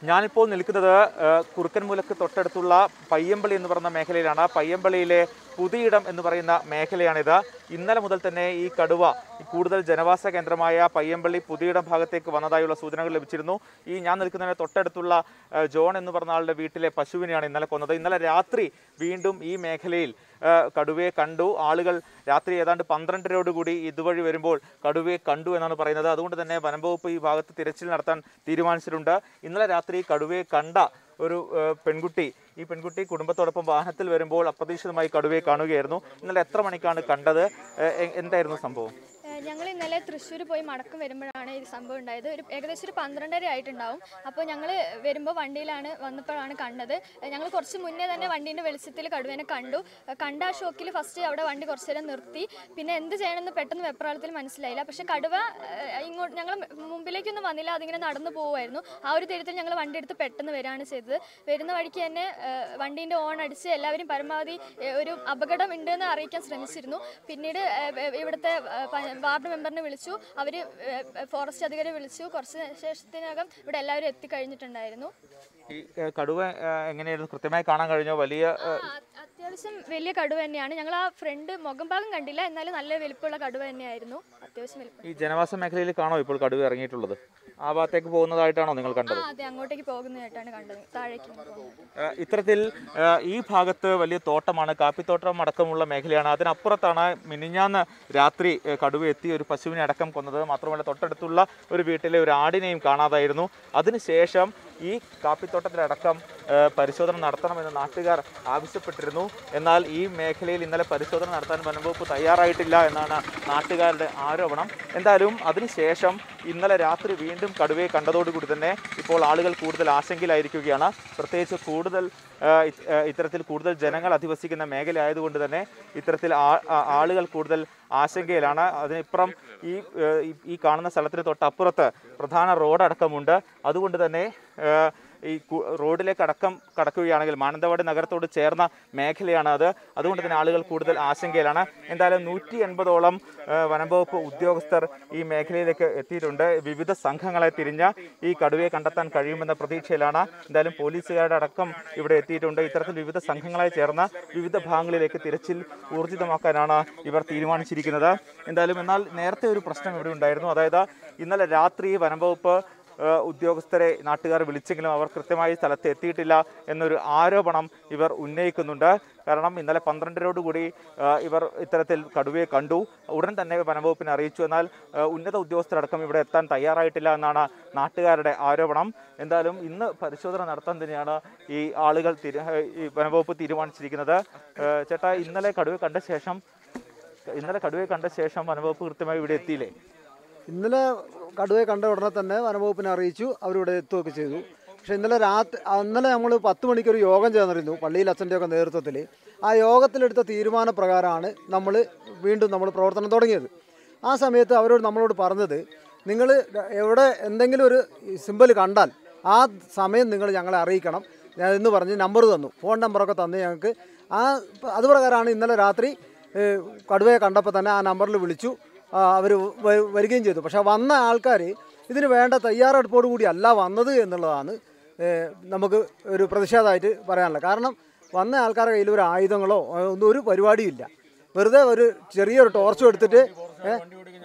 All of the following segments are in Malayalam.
ഞാനിപ്പോൾ നിൽക്കുന്നത് ഏഹ്, കുറുക്കൻമുലക്ക് തൊട്ടടുത്തുള്ള പയ്യമ്പള്ളി എന്ന് പറയുന്ന മേഖലയിലാണ് പയ്യമ്പള്ളിയിലെ പുതിയിടം എന്ന് പറയുന്ന മേഖലയാണിത് ഇന്നലെ മുതൽ തന്നെ ഈ കടുവ ഈ കൂടുതൽ ജനവാസ കേന്ദ്രമായ പയ്യമ്പള്ളി പുതിയിടം ഭാഗത്തേക്ക് വന്നതായുള്ള സൂചനകൾ ലഭിച്ചിരുന്നു ഈ ഞാൻ നിൽക്കുന്നതിന് തൊട്ടടുത്തുള്ള ഏഹ്, ജോൺ എന്ന് പറഞ്ഞ ആളുടെ വീട്ടിലെ പശുവിനെയാണ് ഇന്നലെ കൊന്നത് ഇന്നലെ രാത്രി വീണ്ടും ഈ മേഖലയിൽ ഏഹ്, കടുവയെ കണ്ടു ആളുകൾ രാത്രി ഏതാണ്ട് പന്ത്രണ്ടരയോടുകൂടി ഇതുവഴി വരുമ്പോൾ കടുവയെ കണ്ടു എന്നാണ് പറയുന്നത് അതുകൊണ്ട് തന്നെ വനംവകുപ്പ് ഈ ഭാഗത്ത് തിരച്ചിൽ നടത്താൻ തീരുമാനിച്ചിട്ടുണ്ട് ഇന്നലെ രാത്രി കടുവയെ കണ്ട ഒരു ഏഹ്, പെൺകുട്ടി ഈ പെൺകുട്ടി കുടുംബത്തോടൊപ്പം വാഹനത്തിൽ വരുമ്പോൾ അപ്രതീക്ഷിതമായി കടുവയെ കാണുകയായിരുന്നു ഇന്നലെ എത്ര മണിക്കാണ് കണ്ടത് ഏഹ്, എ- എന്തായിരുന്നു സംഭവം ഞങ്ങൾ ഇന്നലെ തൃശ്ശൂർ പോയി മടക്കം വരുമ്പോഴാണ് ഈ സംഭവം ഉണ്ടായത് ഒരു ഏകദേശം ഒരു പന്ത്രണ്ടര ആയിട്ടുണ്ടാവും അപ്പോൾ ഞങ്ങൾ വരുമ്പോൾ വണ്ടിയിലാണ് വന്നപ്പോഴാണ് കണ്ടത് ഞങ്ങൾ കുറച്ച് മുന്നേ തന്നെ വണ്ടീൻ്റെ വെളിച്ചത്തിൽ കടുവേനെ കണ്ടു കണ്ട ആ ഷോക്കിൽ ഫസ്റ്റ് അവിടെ വണ്ടി കുറച്ച് നേരം നിർത്തി പിന്നെ എന്ത് ചെയ്യണമെന്ന് പെട്ടെന്ന് വെപ്രാളത്തിൽ മനസ്സിലായില്ല പക്ഷെ കടുവ ഏഹ്, ഇങ്ങോട്ട് ഞങ്ങൾ മുമ്പിലേക്കൊന്നും വന്നില്ല അതിങ്ങനെ നടന്നു പോകുമായിരുന്നു ആ ഒരു ധൈര്യത്തിൽ ഞങ്ങൾ വണ്ടി എടുത്ത് പെട്ടെന്ന് വരികയാണ് ചെയ്തത് വരുന്ന വഴിക്ക് തന്നെ വണ്ടീൻ്റെ ഓൺ അടിച്ച് എല്ലാവരും പരമാവധി ഏഹ്, ഒരു അപകടം ഉണ്ടെന്ന് അറിയിക്കാൻ ശ്രമിച്ചിരുന്നു പിന്നീട് ഏഹ്, ഇവിടുത്തെ ഏഹ്, പ- വാർഡ് മെമ്പറിനെ വിളിച്ചു അവർ ഫോറസ്റ്റ് അധികാരി വിളിച്ചു കുറച്ച് ശേഷത്തിനകം ഇവിടെ എല്ലാവരും എത്തിക്കഴിഞ്ഞിട്ടുണ്ടായിരുന്നു ഈ ഏഹ്, കടുവ ഏഹ്, എങ്ങനെയായിരുന്നു കൃത്യമായി കാണാൻ കഴിഞ്ഞോ വലിയ ഏഹ്, ആ, അത്യാവശ്യം വലിയ കടുവ തന്നെയാണ് ഞങ്ങൾ ആ ഫ്രണ്ട് മുഖം ഭാഗം കണ്ടില്ല എന്നാലും നല്ല വലിപ്പമുള്ള കടുവ തന്നെയായിരുന്നു അത്യാവശ്യം വലിപ്പം ഈ ജനവാസ മേഖലയിൽ കാണോ ഇപ്പോൾ കടുവ ഇറങ്ങിയിട്ടുള്ളത് ആ ഭാഗത്തേക്ക് പോകുന്നതായിട്ടാണോ നിങ്ങൾ ആ കണ്ടത് അതെ അങ്ങോട്ടേക്ക് പോകുന്നതായിട്ടാണ് കണ്ടത് താഴേക്ക് പോകുന്നത് ഏഹ് ഇത്തരത്തിൽ ഏഹ് ഈ ഭാഗത്ത് വലിയ തോട്ടമാണ് കാപ്പിത്തോട്ടം അടക്കമുള്ള മേഖലയാണ് അതിനപ്പുറത്താണ് മിനിഞ്ഞാന്ന് രാത്രി ഏഹ് കടുവ എത്തി ഒരു പശുവിനെ അടക്കം കൊന്നത് മാത്രമല്ല തൊട്ടടുത്തുള്ള ഒരു വീട്ടിലെ ഒരു ആടിനെയും കാണാതായിരുന്നു അതിനുശേഷം ഈ കാപ്പിത്തോട്ടത്തിലടക്കം ഏഹ് പരിശോധന നടത്തണമെന്ന് നാട്ടുകാർ ആവശ്യപ്പെട്ടിരുന്നു എന്നാൽ ഈ മേഖലയിൽ ഇന്നലെ പരിശോധന നടത്താൻ വനംവകുപ്പ് തയ്യാറായിട്ടില്ല എന്നാണ് നാട്ടുകാരുടെ ആരോപണം എന്തായാലും അതിനുശേഷം ഇന്നലെ രാത്രി വീണ്ടും കടുവയെ കണ്ടതോടുകൂടി തന്നെ ഇപ്പോൾ ആളുകൾ കൂടുതൽ ആശങ്കയിലായിരിക്കുകയാണ് പ്രത്യേകിച്ച് കൂടുതൽ ആ, ഇത്- ആ, ഇത്തരത്തിൽ കൂടുതൽ ജനങ്ങൾ അധിവസിക്കുന്ന മേഖല ആയതുകൊണ്ട് തന്നെ ഇത്തരത്തിൽ ആ- ആ- ആളുകൾ കൂടുതൽ ആശങ്കയിലാണ് അതിനിപ്പുറം ഈ ആ, ഈ- ഈ കാണുന്ന സ്ഥലത്തിന് തൊട്ടപ്പുറത്ത് പ്രധാന റോഡ് അടക്കമുണ്ട് അതുകൊണ്ട് തന്നെ ആ, ഈ കു- റോഡിലേക്ക് അടക്കം കടക്കുകയാണെങ്കിൽ മാനന്തവാടി നഗരത്തോട് ചേർന്ന മേഖലയാണ് അത് അതുകൊണ്ട് തന്നെ ആളുകൾ കൂടുതൽ ആശങ്കയിലാണ് എന്തായാലും നൂറ്റി എൺപതോളം വനംവകുപ്പ് ഉദ്യോഗസ്ഥർ ഈ മേഖലയിലേക്ക് എത്തിയിട്ടുണ്ട് വിവിധ സംഘങ്ങളെ തിരിഞ്ഞ് ഈ കടുവയെ കണ്ടെത്താൻ കഴിയുമെന്ന പ്രതീക്ഷയിലാണ് എന്തായാലും പോലീസുകാരുടെ അടക്കം ഇവിടെ എത്തിയിട്ടുണ്ട് ഇത്തരത്തിൽ വിവിധ സംഘങ്ങളെ ചേർന്ന് വിവിധ ഭാഗങ്ങളിലേക്ക് തിരച്ചിൽ ഊർജിതമാക്കാനാണ് ഇവർ തീരുമാനിച്ചിരിക്കുന്നത് എന്തായാലും എന്നാൽ നേരത്തെ ഒരു പ്രശ്നം ഇവിടെ ഉണ്ടായിരുന്നു അതായത് ഇന്നലെ രാത്രി വനംവകുപ്പ് ഏഹ് ഉദ്യോഗസ്ഥരെ നാട്ടുകാർ വിളിച്ചെങ്കിലും അവർ കൃത്യമായി സ്ഥലത്ത് എത്തിയിട്ടില്ല എന്നൊരു ആരോപണം ഇവർ ഉന്നയിക്കുന്നുണ്ട് കാരണം ഇന്നലെ പന്ത്രണ്ടരോടുകൂടി ഏഹ് ഇവർ ഇത്തരത്തിൽ കടുവയെ കണ്ടു ഉടൻ തന്നെ വനംവകുപ്പിനെ അറിയിച്ചു എന്നാൽ ഏഹ് ഉന്നത ഉദ്യോഗസ്ഥരടക്കം ഇവിടെ എത്താൻ തയ്യാറായിട്ടില്ല എന്നാണ് നാട്ടുകാരുടെ ആരോപണം എന്തായാലും ഇന്ന് പരിശോധന നടത്താൻ തന്നെയാണ് ഈ ആളുകൾ തീരു ഈ വനംവകുപ്പ് തീരുമാനിച്ചിരിക്കുന്നത് ഏഹ് ചേട്ടാ ഇന്നലെ കടുവയെ കണ്ട ശേഷം ഇന്നലെ കടുവയെ കണ്ട ശേഷം വനംവകുപ്പ് കൃത്യമായി ഇവിടെ എത്തിയില്ലേ ഇന്നലെ കടുവയെ കണ്ട ഉടനെ തന്നെ വനംവകുപ്പിനെ അറിയിച്ചു അവരിവിടെ എത്തുകയൊക്കെ ചെയ്തു പക്ഷേ ഇന്നലെ രാത്രി ഇന്നലെ നമ്മൾ പത്ത് മണിക്ക് ഒരു യോഗം ചേർന്നിരുന്നു പള്ളിയിൽ അച്ഛൻ്റെയൊക്കെ നേതൃത്വത്തിൽ ആ യോഗത്തിലെടുത്ത തീരുമാനപ്രകാരമാണ് നമ്മൾ വീണ്ടും നമ്മൾ പ്രവർത്തനം തുടങ്ങിയത് ആ സമയത്ത് അവരോട് നമ്മളോട് പറഞ്ഞത് നിങ്ങൾ എവിടെ എന്തെങ്കിലും ഒരു സിമ്പൽ കണ്ടാൽ ആ സമയം നിങ്ങൾ ഞങ്ങളെ അറിയിക്കണം ഞാൻ എന്ന് പറഞ്ഞ് നമ്പർ തന്നു ഫോൺ നമ്പറൊക്കെ തന്ന് ഞങ്ങൾക്ക് ആ അത് പ്രകാരമാണ് ഇന്നലെ രാത്രി ഏഹ്, കടുവയെ കണ്ടപ്പോൾ തന്നെ ആ നമ്പറിൽ വിളിച്ചു അവർ വരികയും ചെയ്തു പക്ഷേ വന്ന ആൾക്കാർ ഇതിന് വേണ്ട തയ്യാറെടുപ്പോടു കൂടി അല്ല വന്നത് എന്നുള്ളതാണ് ഏഹ്, നമുക്ക് ഒരു പ്രതിഷേധമായിട്ട് പറയാനുള്ളത് കാരണം വന്ന ആൾക്കാരുടെ കയ്യിൽ ഒരു ആയുധങ്ങളോ ഏഹ്, ഒന്നും ഒരു പരിപാടിയും ഇല്ല വെറുതെ ഒരു ചെറിയൊരു ടോർച്ചും എടുത്തിട്ട് ഏഹ്,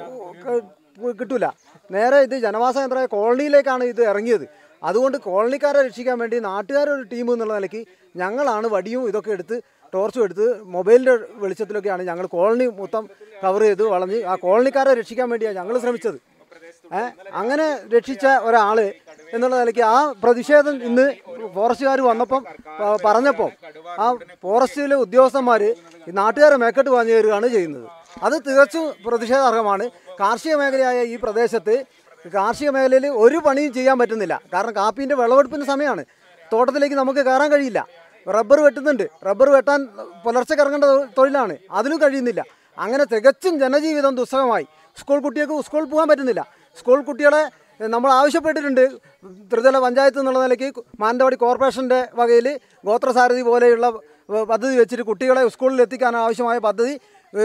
ക- കിട്ടൂല നേരെ ഇത് ജനവാസ കേന്ദ്രമായ കോളനിയിലേക്കാണ് ഇത് ഇറങ്ങിയത് അതുകൊണ്ട് കോളനിക്കാരെ രക്ഷിക്കാൻ വേണ്ടി നാട്ടുകാരൊരു ടീം എന്നുള്ള നിലയ്ക്ക് ഞങ്ങളാണ് വടിയും ഇതൊക്കെ എടുത്ത് ടോർച്ചും എടുത്ത് മൊബൈലിൻ്റെ വെളിച്ചത്തിലൊക്കെയാണ് ഞങ്ങൾ കോളനി മൊത്തം കവർ ചെയ്ത് വളഞ്ഞ് ആ കോളനിക്കാരെ രക്ഷിക്കാൻ വേണ്ടിയാണ് ഞങ്ങൾ ശ്രമിച്ചത് ഏ അങ്ങനെ രക്ഷിച്ച ഒരാൾ എന്നുള്ള നിലയ്ക്ക് ആ പ്രതിഷേധം ഇന്ന് ഫോറസ്റ്റുകാർ വന്നപ്പം പ- പറഞ്ഞപ്പം ആ ഫോറസ്റ്റിലെ ഉദ്യോഗസ്ഥന്മാർ ഈ നാട്ടുകാരെ മേക്കെട്ട് വാങ്ങി തരികയാണ് ചെയ്യുന്നത് അത് തികച്ചും പ്രതിഷേധാർഹമാണ് കാർഷിക മേഖലയായ ഈ പ്രദേശത്ത് കാർഷിക മേഖലയിൽ ഒരു പണിയും ചെയ്യാൻ പറ്റുന്നില്ല കാരണം കാപ്പീൻ്റെ വിളവെടുപ്പിന് സമയമാണ് തോട്ടത്തിലേക്ക് നമുക്ക് കയറാൻ കഴിയില്ല റബ്ബർ വെട്ടുന്നുണ്ട് റബ്ബർ വെട്ടാൻ പുലർച്ചെ ഇറങ്ങേണ്ട തൊ- തൊഴിലാണ് അതിനും കഴിയുന്നില്ല അങ്ങനെ തികച്ചും ജനജീവിതം ദുസ്സഹമായി സ്കൂൾ കുട്ടികൾക്ക് സ്കൂളിൽ പോകാൻ പറ്റുന്നില്ല സ്കൂൾ കുട്ടികളെ എഹ്, നമ്മൾ ആവശ്യപ്പെട്ടിട്ടുണ്ട് ത്രിതല പഞ്ചായത്ത് എന്നുള്ള നിലയ്ക്ക് മാനന്തവാടി കോർപ്പറേഷൻ്റെ വകയിൽ ഗോത്രസാരഥി പോലെയുള്ള വ- പദ്ധതി വെച്ചിട്ട് കുട്ടികളെ സ്കൂളിൽ എത്തിക്കാൻ ആവശ്യമായ പദ്ധതി ഏഹ്,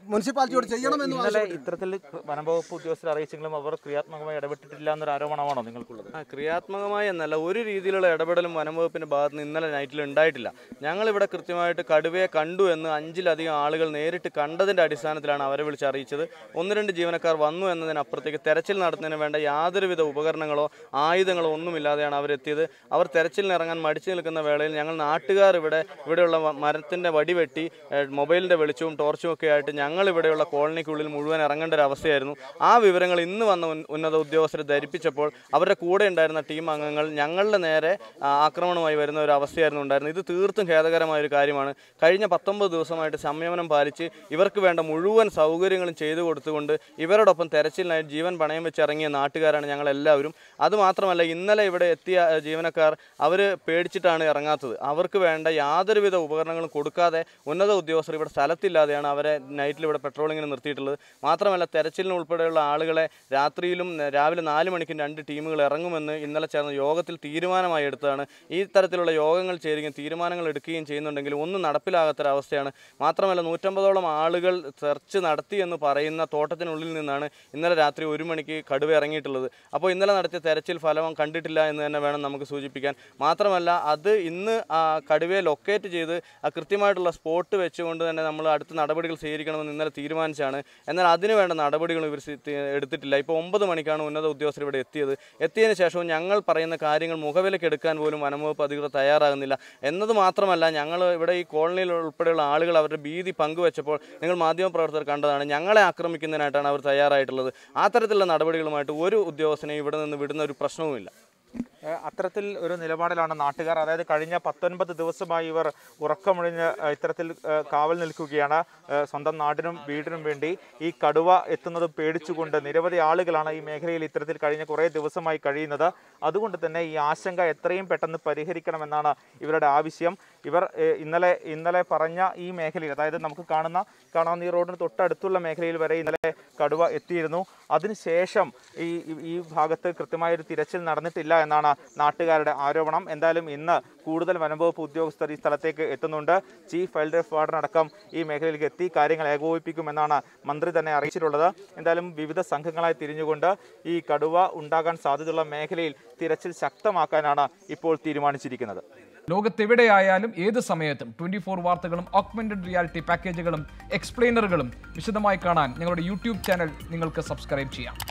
മുനിസിപ്പാലിറ്റിയോട് ചെയ്യണമെന്നും ഇന്നലെ ഇത്തരത്തിൽ വനംവകുപ്പ് ഉദ്യോഗസ്ഥരെ അറിയിച്ചെങ്കിലും അവർ ക്രിയാത്മകമായി ഇടപെട്ടിട്ടില്ല എന്നൊരു ആരോപണമാണോ നിങ്ങൾക്കുള്ളത് ആ ക്രിയാത്മകമായി എന്നല്ല ഒരു രീതിയിലുള്ള ഇടപെടലും വനംവകുപ്പിന്റെ ഭാഗത്ത് നിന്ന് ഇന്നലെ നൈറ്റിൽ ഉണ്ടായിട്ടില്ല ഞങ്ങളിവിടെ കൃത്യമായിട്ട് കടുവയെ കണ്ടു എന്ന് അഞ്ചിലധികം ആളുകൾ നേരിട്ട് കണ്ടതിന്റെ അടിസ്ഥാനത്തിലാണ് അവരെ വിളിച്ച് അറിയിച്ചത് ഒന്ന് രണ്ട് ജീവനക്കാർ വന്നു എന്നതിനപ്പുറത്തേക്ക് തെരച്ചിൽ നടത്തുന്നതിന് വേണ്ട യാതൊരുവിധ ഉപകരണങ്ങളോ ആയുധങ്ങളോ ഒന്നുമില്ലാതെയാണ് അവരെത്തിയത് അവർ തെരച്ചിലിന് ഇറങ്ങാൻ മടിച്ചു നിൽക്കുന്ന വേളയിൽ ഞങ്ങൾ നാട്ടുകാർ ഇവിടെ ഇവിടെയുള്ള വ- മരത്തിന്റെ വടി വെട്ടി ഏഹ്, മൊബൈലിന്റെ വെളിച്ചവും ടോർച്ചും ഒക്കെ ആയിട്ട് ഞങ്ങൾ ഇവിടെയുള്ള കോളനിക്കുള്ളിൽ മുഴുവൻ ഇറങ്ങേണ്ട ഒരു അവസ്ഥയായിരുന്നു ആ വിവരങ്ങൾ ഇന്ന് വന്ന ഉൻ- ഉന്നത ഉദ്യോഗസ്ഥരെ ധരിപ്പിച്ചപ്പോൾ അവരുടെ കൂടെ ഉണ്ടായിരുന്ന ടീം അംഗങ്ങൾ ഞങ്ങളുടെ നേരെ ആ, ആക്രമണമായി വരുന്ന ഒരു അവസ്ഥയായിരുന്നു ഉണ്ടായിരുന്നത് ഇത് തീർത്തും ഖേദകരമായ ഒരു കാര്യമാണ് കഴിഞ്ഞ പത്തൊമ്പത് ദിവസമായിട്ട് സംയമനം പാലിച്ച് ഇവർക്ക് വേണ്ട മുഴുവൻ സൗകര്യങ്ങളും ചെയ്തു കൊടുത്തുകൊണ്ട് ഇവരോടൊപ്പം തെരച്ചിലിനായി ജീവൻ പണയം വെച്ച് ഇറങ്ങിയ നാട്ടുകാരാണ് ഞങ്ങൾ എല്ലാവരും അതുമാത്രമല്ല ഇന്നലെ ഇവിടെ എത്തിയ ആ, ജീവനക്കാർ അവർ പേടിച്ചിട്ടാണ് ഇറങ്ങാത്തത് അവർക്ക് വേണ്ട യാതൊരുവിധ ഉപകരണങ്ങളും കൊടുക്കാതെ ഉന്നത ഉദ്യോഗസ്ഥർ ഇവിടെ സ്ഥലത്തില്ലാതെയാണ് അവരെ നൈറ്റിൽ ഇവിടെ പെട്രോളിങ്ങിന് നിർത്തിയിട്ടുള്ളത് മാത്രമല്ല തെരച്ചിലിന് ഉൾപ്പെടെയുള്ള ആളുകളെ രാത്രിയിലും ന- രാവിലെ നാല് മണിക്കും രണ്ട് ടീമുകൾ ഇറങ്ങുമെന്ന് ഇന്നലെ ചേർന്ന യോഗത്തിൽ തീരുമാനമായി എടുത്തതാണ് ഈ തരത്തിലുള്ള യോഗങ്ങൾ ചേരുകയും തീരുമാനങ്ങൾ എടുക്കുകയും ചെയ്യുന്നുണ്ടെങ്കിലും ഒന്നും നടപ്പിലാകാത്തൊരവസ്ഥയാണ് മാത്രമല്ല നൂറ്റമ്പതോളം ആളുകൾ സെർച്ച് നടത്തി എന്ന് പറയുന്ന തോട്ടത്തിനുള്ളിൽ നിന്നാണ് ഇന്നലെ രാത്രി ഒരു മണിക്ക് കടുവ ഇറങ്ങിയിട്ടുള്ളത് അപ്പോൾ ഇന്നലെ നടത്തിയ തെരച്ചിൽ ഫലം കണ്ടിട്ടില്ല എന്ന് തന്നെ വേണം നമുക്ക് സൂചിപ്പിക്കാൻ മാത്രമല്ല അത് ഇന്ന് ആ കടുവയെ ലൊക്കേറ്റ് ചെയ്ത് ആ കൃത്യമായിട്ടുള്ള സ്പോട്ട് വെച്ചുകൊണ്ട് തന്നെ നമ്മൾ അടുത്ത നടപടികൾ സ്വീകരിക്കണമെന്ന് ഇന്നലെ തീരുമാനിച്ചാണ് എന്നാൽ അതിന് വേണ്ട നടപടികൾ ഇവർ സ്വീ- തി- എടുത്തിട്ടില്ല ഇപ്പോൾ ഒമ്പത് മണിക്കാണ് ഉന്നത ഉദ്യോഗസ്ഥർ ഇവിടെ എത്തിയത് എത്തിയതിന് ശേഷവും ഞങ്ങൾ പറയുന്ന കാര്യങ്ങൾ മുഖവിലക്ക് എടുക്കാൻ പോലും വനംവകുപ്പ് അധികൃതർ തയ്യാറാകുന്നില്ല എന്നത് മാത്രമല്ല ഞങ്ങൾ ഇവിടെ ഈ കോളനിയിൽ ഉൾപ്പെടെയുള്ള ആളുകൾ അവരുടെ ഭീതി പങ്കുവെച്ചപ്പോൾ നിങ്ങൾ മാധ്യമപ്രവർത്തകർ കണ്ടതാണ് ഞങ്ങളെ ആക്രമിക്കുന്നതിനായിട്ടാണ് അവർ തയ്യാറായിട്ടുള്ളത് ആ തരത്തിലുള്ള നടപടികളുമായിട്ട് ഒരു ഉദ്യോഗസ്ഥനെയും ഇവിടെ നിന്ന് വിടുന്ന ഒരു പ്രശ്നവുമില്ല ഏഹ് അത്തരത്തിൽ ഒരു നിലപാടിലാണ് നാട്ടുകാർ അതായത് കഴിഞ്ഞ പത്തൊൻപത് ദിവസമായി ഇവർ ഉറക്കമൊഴിഞ്ഞ് ഏഹ് ഇത്തരത്തിൽ ഏഹ് കാവൽ നിൽക്കുകയാണ് ഏഹ് സ്വന്തം നാടിനും വീടിനും വേണ്ടി ഈ കടുവ എത്തുന്നത് പേടിച്ചുകൊണ്ട് നിരവധി ആളുകളാണ് ഈ മേഖലയിൽ ഇത്തരത്തിൽ കഴിഞ്ഞ കുറേ ദിവസമായി കഴിയുന്നത് അതുകൊണ്ട് തന്നെ ഈ ആശങ്ക എത്രയും പെട്ടെന്ന് പരിഹരിക്കണമെന്നാണ് ഇവരുടെ ആവശ്യം ഇവർ ഏഹ് ഇന്നലെ ഇന്നലെ പറഞ്ഞ ഈ മേഖലയിൽ അതായത് നമുക്ക് കാണുന്ന കാണാവുന്ന ഈ റോഡിന് തൊട്ടടുത്തുള്ള മേഖലയിൽ വരെ ഇന്നലെ കടുവ എത്തിയിരുന്നു അതിനുശേഷം ഈ ഈ- ഈ ഭാഗത്ത് കൃത്യമായ ഒരു തിരച്ചിൽ നടന്നിട്ടില്ല എന്നാണ് നാട്ടുകാരുടെ ആരോപണം എന്തായാലും ഇന്ന് കൂടുതൽ വനംവകുപ്പ് ഉദ്യോഗസ്ഥർ ഈ സ്ഥലത്തേക്ക് എത്തുന്നുണ്ട് ചീഫ് വൈൽഡ് ലൈഫ് വാർഡൻ അടക്കം ഈ മേഖലയിലേക്ക് എത്തി കാര്യങ്ങൾ ഏകോപിപ്പിക്കുമെന്നാണ് മന്ത്രി തന്നെ അറിയിച്ചിട്ടുള്ളത് എന്തായാലും വിവിധ സംഘങ്ങളായി തിരിഞ്ഞുകൊണ്ട് ഈ കടുവ ഉണ്ടാകാൻ സാധ്യതയുള്ള മേഖലയിൽ തിരച്ചിൽ ശക്തമാക്കാനാണ് ഇപ്പോൾ തീരുമാനിച്ചിരിക്കുന്നത് ലോകത്തെവിടെയായാലും ഏത് സമയത്തും ട്വന്റി ഫോർ വാർത്തകളും ഓഗ്മെന്റഡ് റിയാലിറ്റി പാക്കേജുകളും എക്സ്പ്ലെയിനറുകളും വിശദമായി കാണാൻ ഞങ്ങളുടെ യൂട്യൂബ് ചാനൽ നിങ്ങൾക്ക് സബ്സ്ക്രൈബ് ചെയ്യാം